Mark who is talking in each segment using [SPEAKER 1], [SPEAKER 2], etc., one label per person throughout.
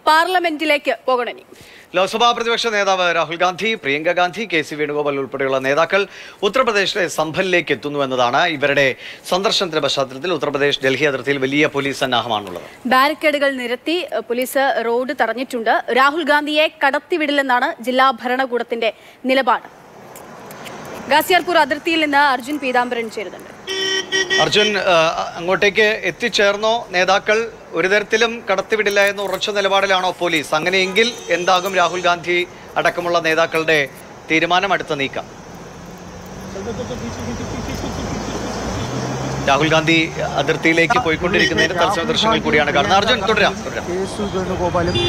[SPEAKER 1] പാർലമെന്റിലേക്ക് പോകണം ഇനി
[SPEAKER 2] ലോക്സഭാ പ്രതിപക്ഷ നേതാവ് രാഹുൽ ഗാന്ധി പ്രിയങ്ക ഗാന്ധി കെ സി വേണുഗോപാൽ ഉൾപ്പെടെയുള്ള നേതാക്കൾ ഉത്തർപ്രദേശിലെ സംഭലിലേക്ക് എത്തുന്നു എന്നതാണ് ഇവരുടെ സന്ദർശനത്തിന്റെ പശ്ചാത്തലത്തിൽ ഉത്തർപ്രദേശ് ഡൽഹി അതിർത്തിയിൽ വലിയ പോലീസ് സന്നാഹമാണുള്ളത്
[SPEAKER 1] ബാരിക്കേഡുകൾ നിരത്തി ഏഹ്, പോലീസ് റോഡ് തടഞ്ഞിട്ടുണ്ട് രാഹുൽ ഗാന്ധിയെ കടത്തിവിടില്ലെന്നാണ് ജില്ലാ ഭരണകൂടത്തിന്റെ നിലപാട് ഗാസിയാർപൂർ അതിർത്തിയിൽ നിന്ന് അർജുൻ പീതാംബരൻ ചേരുന്നുണ്ട്
[SPEAKER 2] അർജുൻ ആ, അങ്ങോട്ടേക്ക് എത്തിച്ചേർന്നോ നേതാക്കൾ ഒരു തരത്തിലും കടത്തിവിടില്ല എന്ന ഉറച്ച നിലപാടിലാണോ പോലീസ് അങ്ങനെയെങ്കിൽ എന്താകും രാഹുൽ ഗാന്ധി അടക്കമുള്ള നേതാക്കളുടെ തീരുമാനം അടുത്ത നീക്കം രാഹുൽ ഗാന്ധി അതിർത്തിയിലേക്ക് പോയിക്കൊണ്ടിരിക്കുന്നതിന്റെ തത്സമയ ദൃശ്യങ്ങൾ കൂടിയാണ് കാണുന്നത് അർജുൻ തുടരാം തുടരാം
[SPEAKER 3] കെ സു വേണുഗോപാലും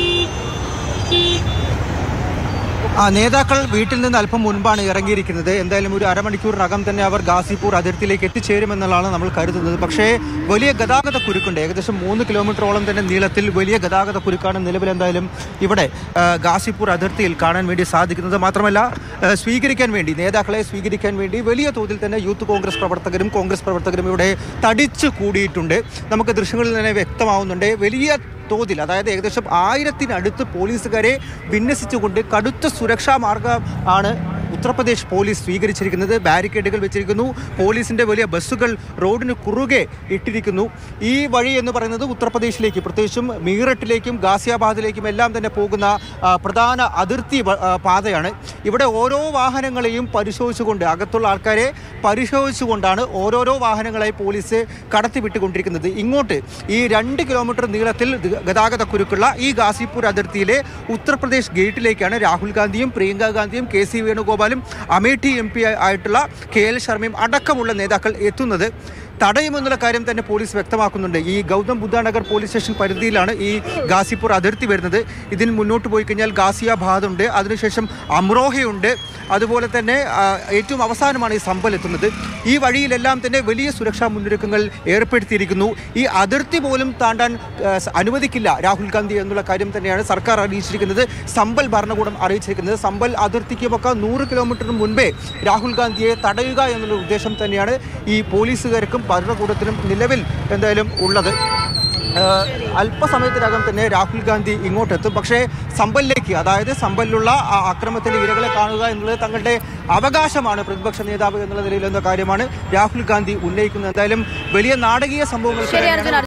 [SPEAKER 3] ആ നേതാക്കൾ വീട്ടിൽ നിന്ന് അല്പം മുൻപാണ് ഇറങ്ങിയിരിക്കുന്നത് എന്തായാലും ഒരു അരമണിക്കൂറിനകം തന്നെ അവർ ഗാസിപൂർ അതിർത്തിയിലേക്ക് എത്തിച്ചേരുമെന്നുള്ളതാണ് നമ്മൾ കരുതുന്നത് പക്ഷേ വലിയ ഗതാഗത കുരുക്കുണ്ട് ഏകദേശം മൂന്ന് കിലോമീറ്ററോളം തന്നെ നീളത്തിൽ വലിയ ഗതാഗത കുരുക്കാണ് നിലവിൽ എന്തായാലും ഇവിടെ ആ, ഗാസിപൂർ അതിർത്തിയിൽ കാണാൻ വേണ്ടി സാധിക്കുന്നത് മാത്രമല്ല ആ, സ്വീകരിക്കാൻ വേണ്ടി നേതാക്കളെ സ്വീകരിക്കാൻ വേണ്ടി വലിയ തോതിൽ തന്നെ യൂത്ത് കോൺഗ്രസ് പ്രവർത്തകരും കോൺഗ്രസ് പ്രവർത്തകരും ഇവിടെ തടിച്ചു കൂടിയിട്ടുണ്ട് നമുക്ക് ദൃശ്യങ്ങളിൽ തന്നെ വ്യക്തമാവുന്നുണ്ട് വലിയ തോതിൽ അതായത് ഏകദേശം ആയിരത്തിനടുത്ത് പോലീസുകാരെ വിന്യസിച്ചുകൊണ്ട് കടുത്ത സുരക്ഷാ മാർഗം ആണ് ഉത്തർപ്രദേശ് പോലീസ് സ്വീകരിച്ചിരിക്കുന്നത് ബാരിക്കേഡുകൾ വെച്ചിരിക്കുന്നു പോലീസിന്റെ വലിയ ബസ്സുകൾ റോഡിന് കുറുകെ ഇട്ടിരിക്കുന്നു ഈ വഴി എന്ന് പറയുന്നത് ഉത്തർപ്രദേശിലേക്ക് പ്രത്യേകിച്ചും മീററ്റിലേക്കും ഗാസിയാബാദിലേക്കും എല്ലാം തന്നെ പോകുന്ന ആ, പ്രധാന അതിർത്തി വ- ആ, പാതയാണ് ഇവിടെ ഓരോ വാഹനങ്ങളെയും പരിശോധിച്ചുകൊണ്ട് അകത്തുള്ള ആൾക്കാരെ പരിശോധിച്ചുകൊണ്ടാണ് ഓരോരോ വാഹനങ്ങളായി പോലീസ് കടത്തിവിട്ടുകൊണ്ടിരിക്കുന്നത് ഇങ്ങോട്ട് ഈ രണ്ട് കിലോമീറ്റർ നീളത്തിൽ ഗ- ഗതാഗത കുരുക്കുള്ള ഈ ഗാസിപൂർ അതിർത്തിയിലെ ഉത്തർപ്രദേശ് ഗേറ്റിലേക്കാണ് രാഹുൽ ഗാന്ധിയും പ്രിയങ്ക ഗാന്ധിയും കെ സി വേണുഗോപാലും അമേഠി എം പി ആയിട്ടുള്ള കെ എൽ ശർമ്മയും അടക്കമുള്ള നേതാക്കൾ എത്തുന്നത് തടയുമെന്നുള്ള കാര്യം തന്നെ പോലീസ് വ്യക്തമാക്കുന്നുണ്ട് ഈ ഗൗതം ബുദ്ധനഗർ പോലീസ് സ്റ്റേഷൻ പരിധിയിലാണ് ഈ ഗാസിപൂർ അതിർത്തി വരുന്നത് ഇതിന് മുന്നോട്ട് പോയി കഴിഞ്ഞാൽ ഗാസിയാബാദ് ഉണ്ട് അതിനുശേഷം അമ്രോഹയുണ്ട് അതുപോലെ തന്നെ ആ, ഏറ്റവും അവസാനമാണ് ഈ സമ്പൽ എത്തുന്നത് ഈ വഴിയിലെല്ലാം തന്നെ വലിയ സുരക്ഷാ മുന്നൊരുക്കങ്ങൾ ഏർപ്പെടുത്തിയിരിക്കുന്നു ഈ അതിർത്തി പോലും താണ്ടാൻ ആ, സ- അനുവദിക്കില്ല രാഹുൽ ഗാന്ധി എന്നുള്ള കാര്യം തന്നെയാണ് സർക്കാർ അറിയിച്ചിരിക്കുന്നത് സമ്പൽ ഭരണകൂടം അറിയിച്ചിരിക്കുന്നത് സമ്പൽ അതിർത്തിക്കുമൊക്കെ നൂറ് കിലോമീറ്ററിന് മുൻപേ രാഹുൽ ഗാന്ധിയെ തടയുക എന്നുള്ള ഉദ്ദേശം തന്നെയാണ് ഈ പോലീസുകാർക്കും ഭരണകൂടത്തിനും നിലവിൽ എന്തായാലും ഉള്ളത് ഏഹ് അല്പസമയത്തിനകം തന്നെ രാഹുൽ ഗാന്ധി ഇങ്ങോട്ടെത്തും പക്ഷേ സമ്പലിലേക്ക് അതായത് സമ്പലിലുള്ള ആ അക്രമത്തിന്റെ ഇരകളെ കാണുക എന്നുള്ളത് തങ്ങളുടെ അവകാശമാണ് പ്രതിപക്ഷ നേതാവ് എന്നുള്ള നിലയിൽ എന്ന കാര്യമാണ് രാഹുൽ ഗാന്ധി ഉന്നയിക്കുന്നത് എന്തായാലും വലിയ നാടകീയ സംഭവങ്ങൾ
[SPEAKER 1] ശരി അർജുൻ